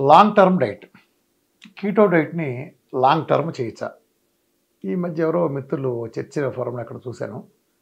long term diet keto డైట్ని long term చేయొచ్చా ఈ మధ్య ఎవరో మిత్రులు చర్చ ఫోరంలో అక్కడ చూశాను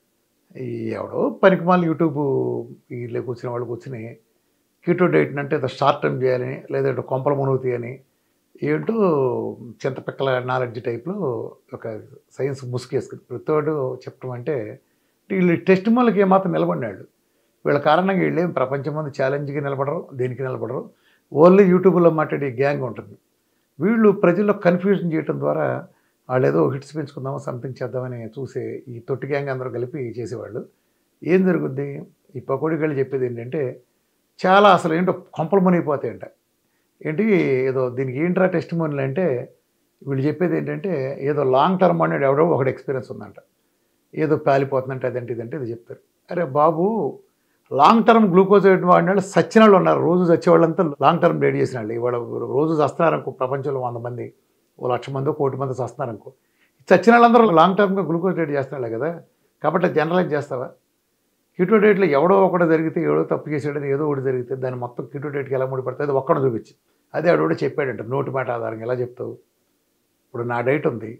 ఈ ఎవడో పనికిమాల యూట్యూబ్ వీళ్ళు కూర్చుని వాళ్ళు కూర్చుని కీటో డైట్ అంటే ఏదో షార్ట్ టర్మ్ చేయాలని లేదంటే కొంపల మునుగుతాయి అని ఏంటో చింతపిక్కల నాలెడ్జ్ టైప్లో ఒక సైన్స్ ముసుగేసుకుని ప్రతివాడు చెప్పడం అంటే వీళ్ళు టెస్ట్ మూలకి ఏమాత్రం నిలబడినాడు వీళ్ళ కారణంగా వీళ్ళు ఏం ప్రపంచం ముందు ఛాలెంజ్కి నిలబడరు దేనికి నిలబడరు ఓన్లీ యూట్యూబ్లో మాట్లాడే గ్యాంగ్ ఉంటుంది వీళ్ళు ప్రజల్లో కన్ఫ్యూజన్ చేయడం ద్వారా వాళ్ళు ఏదో హిట్స్ పెంచుకుందామో సంథింగ్ చేద్దామని చూసే ఈ తొట్టి గ్యాంగ్ అందరూ కలిపి చేసేవాళ్ళు ఏం జరుగుద్ది ఈ పకోడీగాళ్ళు చెప్పేది ఏంటంటే చాలా అసలు ఏంటో కొంపలు మునిగిపోతాయంట ఏంటి ఏదో దీనికి ఏంట్రా టెస్ట్ మోనీలు అంటే వీళ్ళు చెప్పేది ఏంటంటే ఏదో లాంగ్ టర్మ్ అనేది ఎవడో ఒకటి ఎక్స్పీరియన్స్ ఉందంట ఏదో పాలిపోతుందంటే అదంటే ఇదంటే ఇది చెప్తారు అరే బాబు లాంగ్ టర్మ్ గ్లూకోజ్ వాడిన వాళ్ళు సచ్చిన వాళ్ళు ఉన్నారు రోజు చచ్చేవాళ్ళంతా లాంగ్ టర్మ్ డేట్ చేసిన వాళ్ళు ఇవాళ రోజు చస్తున్నారు అనుకో ప్రపంచంలో వంద మంది ఓ లక్ష మంది కోటి మంది చస్తున్నారు అనుకో చచ్చిన వాళ్ళందరూ లాంగ్ టర్మ్గా గ్లూకోజ్ డేట్ చేస్తున్నాడు కదా కాబట్టి జనరలైజ్ చేస్తావా కీటో డేట్లో ఎవడో ఒకటి జరిగితే ఎవడో తప్పు చేసాడని ఏదో ఒకటి జరిగితే దాన్ని మొత్తం కీటో డేట్కి ఎలా ముడిపడుతుంది అది ఒక్కడు చూపించి అదే ఆడోడు చెప్పాడంట నోటి మాట ఆధారంగా ఎలా చెప్తావు ఇప్పుడు నా డైట్ ఉంది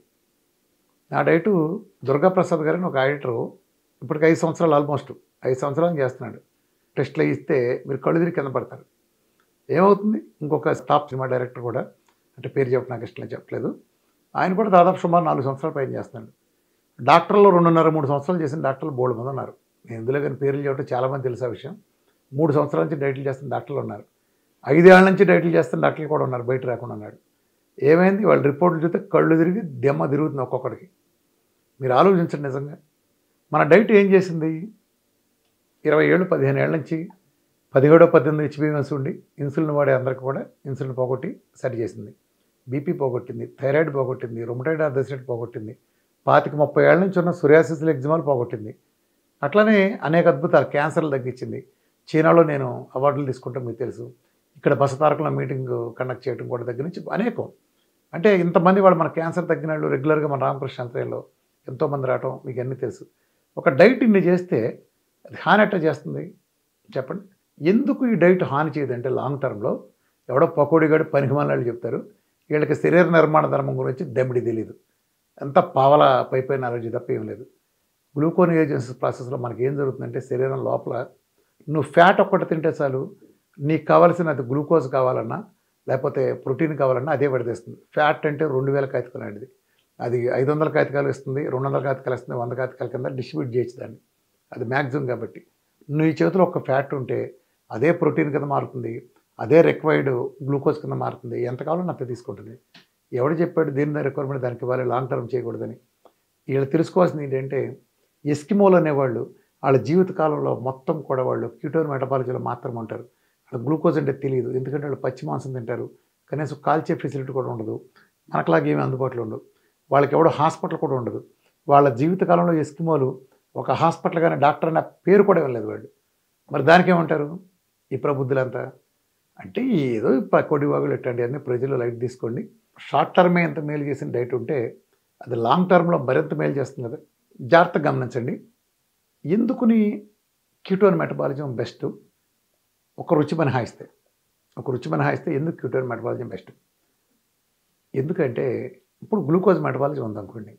నా డైటు దుర్గాప్రసాద్ గారిని ఒక ఆడిటరు ఇప్పటికి ఐదు సంవత్సరాలు ఆల్మోస్ట్ ఐదు సంవత్సరాలు చేస్తున్నాడు టెస్ట్లు ఇస్తే మీరు కళ్ళు తిరిగి కింద పడతారు ఏమవుతుంది ఇంకొక టాప్ సినిమా డైరెక్టర్ కూడా అంటే పేరు చెప్ప నాకు ఇష్టం లేదు, చెప్పలేదు ఆయన కూడా దాదాపు సుమారు నాలుగు సంవత్సరాలు పైన చేస్తున్నాడు డాక్టర్లు రెండున్నర మూడు సంవత్సరాలు చేసిన డాక్టర్లు బోల్డ్ మంది ఉన్నారు నేను ఇందులో కానీ పేర్లు చెప్పడం చాలామంది తెలుసు ఆ విషయం మూడు సంవత్సరాల నుంచి డైట్లు చేస్తున్న డాక్టర్లు ఉన్నారు ఐదేళ్ల నుంచి డైట్లు చేస్తున్న డాక్టర్లు కూడా ఉన్నారు బయట రాకుండా ఉన్నాడు ఏమైంది వాళ్ళ రిపోర్ట్లు చూస్తే కళ్ళు తిరిగి దెమ్మ తిరుగుతుంది ఒక్కొక్కడికి మీరు ఆలోచించండి నిజంగా మన డైట్ ఏం చేసింది ఇరవై ఏళ్ళు పదిహేను ఏళ్ళ నుంచి పదిహేడో పద్దెనిమిది హెచ్బిఎంఎస్ ఉండి ఇన్సులిన్ వాడే అందరికి కూడా ఇన్సులిన్ పోగొట్టి సరి చేసింది బీపీ పోగొట్టింది థైరాయిడ్ పోగొట్టింది రొమటైడ్ ఆర్థరైటిస్ పోగొట్టింది పాతిక ముప్పై ఏళ్ళ నుంచి ఉన్న సురియాసిస్ ఎగ్జిమాలు పోగొట్టింది అట్లనే అనేక అద్భుతాలు క్యాన్సర్లు తగ్గించింది చైనాలో నేను అవార్డులు తీసుకుంటాం మీకు తెలుసు ఇక్కడ బసతారకుల మీటింగ్ కండక్ట్ చేయడం కూడా దగ్గర నుంచి అనేకం అంటే ఇంతమంది వాళ్ళు మన క్యాన్సర్ తగ్గిన వాళ్ళు రెగ్యులర్గా మన రామకృష్ణ అంతర్యంలో ఎంతోమంది రావటం మీకు అన్నీ తెలుసు ఒక డైట్ ఇన్ని చేస్తే అది హాని ఎట్లా చేస్తుంది చెప్పండి ఎందుకు ఈ డైట్ హాని చేయదంటే లాంగ్ టర్మ్లో ఎవడో పకోడీగాడు పనికిమాలాళ్ళు చెప్తారు వీళ్ళకి శరీర నిర్మాణ ధర్మం గురించి దమ్మిడి తెలియదు అంతా పావల పైపై నాలెడ్జ్ తప్ప ఏం లేదు గ్లూకోన్ ఏజెన్సీ ప్రాసెస్లో మనకి ఏం జరుగుతుందంటే శరీరం లోపల నువ్వు ఫ్యాట్ ఒక్కటి తింటే చాలు నీకు కావాల్సిన అది గ్లూకోజ్ కావాలన్నా లేకపోతే ప్రోటీన్ కావాలన్నా అదే పడితేస్తుంది ఫ్యాట్ అంటే రెండు వేల కాగితాలు లాంటిది అది ఐదు వందల కాగితాలు ఇస్తుంది రెండు వందల కాగితాలు ఇస్తుంది వంద కాగితాల కింద డిస్ట్రిబ్యూట్ చేయొచ్చు దాన్ని అది మ్యాక్సిమం కాబట్టి నీ చేతిలో ఒక ఫ్యాట్ ఉంటే అదే ప్రోటీన్ కింద మారుతుంది అదే రిక్వైర్డ్ గ్లూకోజ్ కింద మారుతుంది ఎంత కావాలో అంత తీసుకుంటుంది ఎవడు చెప్పాడు దీని రిక్వైర్మెంట్ దానికి ఇవ్వాలి లాంగ్ టర్మ్ చేయకూడదని వీళ్ళు తెలుసుకోవాల్సింది ఏంటంటే ఎస్కిమోలు అనేవాళ్ళు వాళ్ళ జీవిత కాలంలో మొత్తం కూడా వాళ్ళు క్యూటోన్ మెటబాలజీలో మాత్రమే ఉంటారు వాళ్ళ గ్లూకోజ్ అంటే తెలియదు ఎందుకంటే వాళ్ళు పచ్చి మాంసం తింటారు కనీసం కాల్చే ఫెసిలిటీ కూడా ఉండదు మనకులాగా ఏమీ అందుబాటులో ఉండదు వాళ్ళకి ఎవడో హాస్పిటల్ కూడా ఉండదు వాళ్ళ జీవిత కాలంలో ఎస్కిమోలు ఒక హాస్పిటల్ కానీ డాక్టర్ అనే పేరు కూడా వెళ్ళలేదు వాళ్ళు మరి దానికి ఏమంటారు ఈ ప్రబుద్ధులంతా అంటే ఏదో కొడి వాగులు ఎట్టండి అన్ని ప్రజలు లైట్ తీసుకోండి షార్ట్ టర్మే ఎంత మేలు చేసిన డైట్ ఉంటే అది లాంగ్ టర్మ్లో మరింత మేలు చేస్తుంది కదా జాగ్రత్తగా గమనించండి ఎందుకుని క్యూటోన్ మెటబాలిజం బెస్ట్ ఒక రుచి మినహాయిస్తే ఒక రుచి మినహాయిస్తే ఎందుకు క్యూటోన్ మెటబాలిజం బెస్ట్ ఎందుకంటే ఇప్పుడు గ్లూకోజ్ మెటబాలిజం ఉందనుకోండి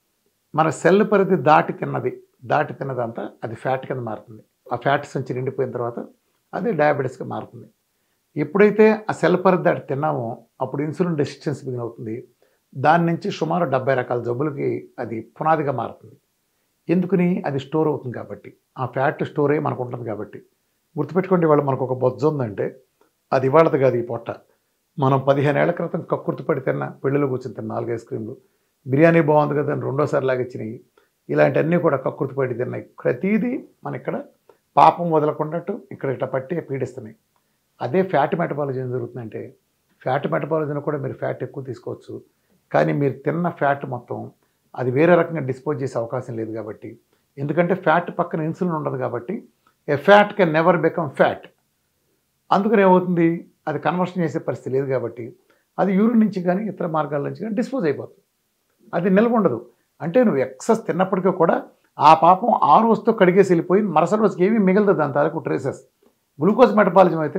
మన సెల్ పరిధి దాటి తిన్నది దాటి తిన్నదంతా అది ఫ్యాట్ కింద మారుతుంది ఆ ఫ్యాట్ సంచి నిండిపోయిన తర్వాత అది డయాబెటీస్గా మారుతుంది ఎప్పుడైతే ఆ సెల్ పరిధి దాటి తిన్నామో అప్పుడు ఇన్సులిన్ రెసిస్టెన్స్ బిగిన్ అవుతుంది దాని నుంచి సుమారు డెబ్బై రకాల జబ్బులకి అది పునాదిగా మారుతుంది ఎందుకని అది స్టోర్ అవుతుంది కాబట్టి ఆ ఫ్యాట్ స్టోర్ అయ్యి మనకు ఉంటుంది కాబట్టి గుర్తుపెట్టుకోండి వాళ్ళు మనకు ఒక బొజ్జ ఉందంటే అది ఇవాళది కాదు ఈ పొట్ట మనం పదిహేను ఏళ్ల క్రితం కక్కుర్తి పడి తిన్న పెళ్ళిలో కూర్చొని తిన్న నాలుగు ఐస్ క్రీమ్లు బిర్యానీ బాగుంది కదా అని రెండోసారి లాగిచ్చినాయి ఇలాంటివన్నీ కూడా కక్కుర్తి పడి తిన్నాయి ప్రతీదీ మన ఇక్కడ పాపం వదలకుండాట్టు ఇక్కడ ఇట్లా పట్టి పీడిస్తున్నాయి అదే ఫ్యాట్ మెటబాలజీ ఏం జరుగుతుందంటే ఫ్యాట్ మెటబాలజీని కూడా మీరు ఫ్యాట్ ఎక్కువ తీసుకోవచ్చు కానీ మీరు తిన్న ఫ్యాట్ మొత్తం అది వేరే రకంగా డిస్పోజ్ చేసే అవకాశం లేదు కాబట్టి ఎందుకంటే ఫ్యాట్ పక్కన ఇన్సులిన్ ఉండదు కాబట్టి a fat can never become fat అందుకని ఏమవుతుంది అది కన్వర్షన్ చేసే పరిస్థితి లేదు కాబట్టి అది యూరిన్ నుంచి కానీ ఇతర మార్గాల నుంచి కానీ డిస్పోజ్ అయిపోతుంది అది నిల్వ ఉండదు అంటే నువ్వు ఎక్సెస్ తిన్నప్పటికీ కూడా ఆ పాపం ఆ రోజుతో కడిగేసి వెళ్ళిపోయి మరుసటి రోజుకి ఏమీ మిగలదు దాని తాలూకు ట్రేసెస్ గ్లూకోజ్ మెటబాలిజం అయితే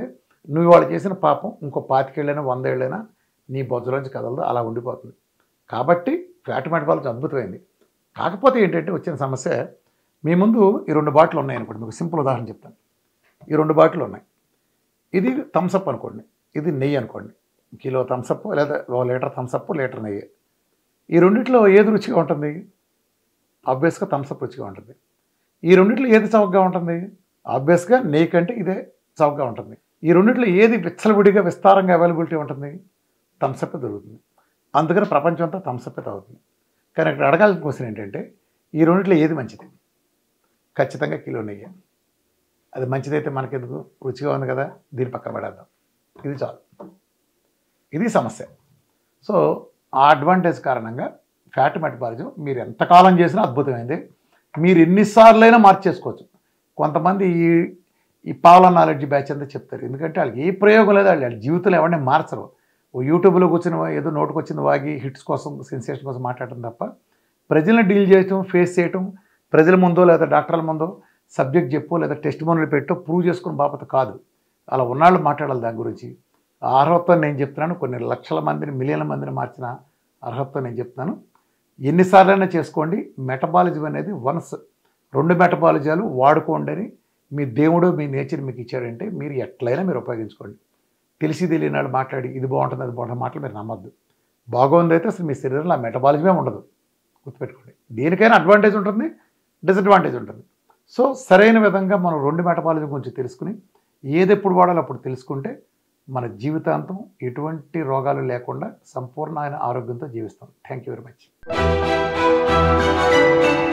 నువ్వు వాళ్ళు చేసిన పాపం ఇంకో పాతికేళ్ళైనా వందేళ్ళైనా నీ బొజ్జలోంచి కదలదు అలా ఉండిపోతుంది కాబట్టి ఫ్యాట్ మెటబాలజీ అద్భుతమైంది కాకపోతే ఏంటంటే వచ్చిన సమస్య మీ ముందు ఈ రెండు బాటిల్ ఉన్నాయి అనుకోండి మీకు సింపుల్ ఉదాహరణ చెప్తాను ఈ రెండు బాటిల్ ఉన్నాయి ఇది థమ్సప్ అనుకోండి ఇది నెయ్యి అనుకోండి కిలో థమ్సప్ లేదా ఓ లీటర్ థమ్సప్ లీటర్ నెయ్యి ఈ రెండిట్లో ఏది రుచిగా ఉంటుంది ఆబ్వియస్గా థమ్సప్ రుచిగా ఉంటుంది ఈ రెండిట్లో ఏది చౌకగా ఉంటుంది ఆబ్వియస్గా నెయ్యి కంటే ఇదే చౌకగా ఉంటుంది ఈ రెండిట్లో ఏది విచ్చలవిడిగా విస్తారంగా అవైలబిలిటీ ఉంటుంది థమ్సప్ దొరుకుతుంది అందుకని ప్రపంచం అంతా థమ్సప్ తాగుతుంది కానీ అక్కడ అడగాల్సిన క్వశ్చన్ ఏంటంటే ఈ రెండిట్లో ఏది మంచిది ఖచ్చితంగా కిలో నెయ్యి అది మంచిదైతే మనకెందుకు రుచిగా ఉంది కదా దీని పక్కన పడేద్దాం ఇది చాలు ఇది సమస్య సో ఆ అడ్వాంటేజ్ కారణంగా ఫ్యాట్ మెటబాలిజం మీరు ఎంతకాలం చేసినా అద్భుతమైంది మీరు ఎన్నిసార్లైనా మార్చేసుకోవచ్చు కొంతమంది ఈ ఈ పావుల నాలెడ్జ్ బ్యాచ్ అంతా చెప్తారు ఎందుకంటే వాళ్ళకి ఏ ప్రయోగం లేదు వాళ్ళు వాళ్ళ జీవితంలో ఎవరిని మార్చరు ఓ యూట్యూబ్లో కూర్చుని ఏదో నోటుకు వచ్చింది వాగి హిట్స్ కోసం సెన్సేషన్ కోసం మాట్లాడటం తప్ప ప్రజలను డీల్ చేయటం ఫేస్ చేయటం ప్రజల ముందో లేదా డాక్టర్ల ముందో సబ్జెక్ట్ చెప్పు లేదా టెస్ట్ మోనలు పెట్టో ప్రూవ్ చేసుకుని బాపత కాదు అలా ఉన్నాళ్ళు మాట్లాడాలి దాని గురించి ఆ అర్హతతో నేను చెప్తున్నాను కొన్ని లక్షల మందిని మిలియన్ల మందిని మార్చిన అర్హతతో నేను చెప్తున్నాను ఎన్నిసార్లైనా చేసుకోండి మెటబాలిజం అనేది వన్స్ రెండు మెటబాలిజాలు వాడుకోండి అని మీ దేవుడు మీ నేచర్ మీకు ఇచ్చాడంటే మీరు ఎట్లయినా మీరు ఉపయోగించుకోండి తెలిసి తెలియని వాళ్ళు మాట్లాడి ఇది బాగుంటుంది అది బాగుంటుంది మాటలు మీరు నమ్మద్దు బాగుంది అయితే అసలు మీ శరీరంలో ఆ మెటబాలిజమే ఉండదు గుర్తుపెట్టుకోండి దేనికైనా అడ్వాంటేజ్ ఉంటుంది డిసడ్వాంటేజ్ ఉంటుంది సో సరైన విధంగా మనం రెండు మెటబాలిజం గురించి తెలుసుకుని ఏది ఎప్పుడు వాడాలో అప్పుడు తెలుసుకుంటే మన జీవితాంతం ఎటువంటి రోగాలు లేకుండా సంపూర్ణమైన ఆరోగ్యంతో జీవిస్తాం థ్యాంక్ యూ వెరీ మచ్